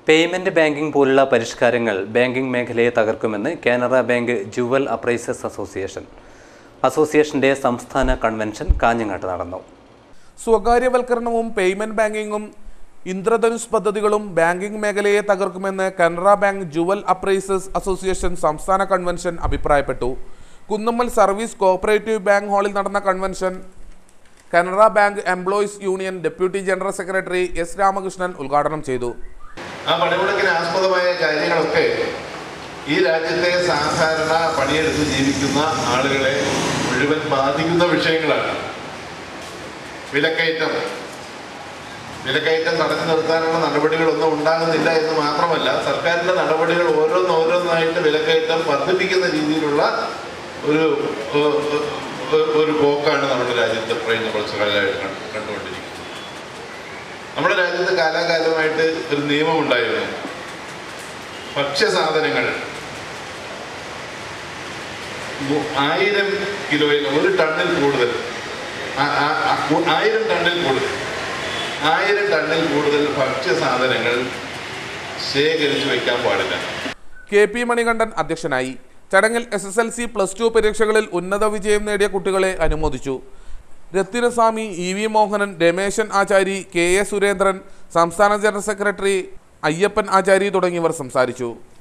payment banking പോലുള്ള പരിഷ്കാരങ്ങൾ banking മേഖലയെ തകർക്കുമെന്ന് Canara bank jewel appraisers association അസോസിയേഷന്റെ സംസ്ഥാന കൺവെൻഷൻ കാഞ്ഞങ്ങാട്ട് നടന്നു സ്വകാര്യവൽക്കരണവും പേയ്മെന്റ് ബാങ്കിങ്ങും ഇന്ദ്രധനുഷ് പദ്ധതികളും ബാങ്കിംഗ് മേഖലയെ തകർക്കുമെന്ന് Canara bank jewel appraisers association സംസ്ഥാന കൺവെൻഷൻ അഭിപ്രായപ്പെട്ടു കുന്നമ്മൽ സർവീസ് കോഓപ്പറേറ്റീവ് ബാങ്ക് ഹാളിൽ നടന്ന convention Canara bank employees union deputy general secretary S Ramakrishnan ഉദ്ഘാടനം ചെയ്തു ആ പണിമുടക്കിന് ആസ്പദമായ കാര്യങ്ങളൊക്കെ ഈ രാജ്യത്തെ സാധാരണ പണിയെടുത്ത് ജീവിക്കുന്ന ആളുകളെ മുഴുവൻ ബാധിക്കുന്ന വിഷയങ്ങളാണ് വിലക്കയറ്റം വിലക്കയറ്റം തടഞ്ഞു നിർത്താനുള്ള നടപടികളൊന്നും ഉണ്ടാകുന്നില്ല എന്ന് മാത്രമല്ല സർക്കാരിന്റെ നടപടികൾ ഓരോന്നോരോന്നായിട്ട് വിലക്കയറ്റം വർദ്ധിപ്പിക്കുന്ന രീതിയിലുള്ള ഒരു ഒ- ഒ- ഒരു പോക്കാണ് നമ്മുടെ രാജ്യത്ത് കഴിഞ്ഞ കുറച്ച് കാലമായിട്ട് കണ്ട് കണ്ടുകൊണ്ടിരിക്കുന്നത് നമ്മുടെ രാജ്യത്ത് കാലാകാലമായിട്ട് ഒരു നിയമം ഉണ്ടായിരുന്നു ഭക്ഷ്യസാധനങ്ങൾ മു- ആയിരം കിലോയിൽ ഒരു ടണ്ണിൽ കൂടുതൽ ആ- ആ- ആ- കു- ആയിരം ടണ്ണിൽ കൂടുതൽ ആയിരം ടണ്ണിൽ കൂടുതൽ ഭക്ഷ്യസാധനങ്ങൾ ശേഖരിച്ചു വയ്ക്കാൻ പാടില്ല കെ പി മണികണ്ഠൻ അധ്യക്ഷനായി ചടങ്ങിൽ S S L C plus two പരീക്ഷകളിൽ ഉന്നത വിജയം നേടിയ കുട്ടികളെ അനുമോദിച്ചു Rathinaswamy E V Mohanan Rameshan Achari K A Surendran സംസ്ഥാന ജനറൽ സെക്രട്ടറി അയ്യപ്പൻ ആചാരി തുടങ്ങിയവർ സംസാരിച്ചു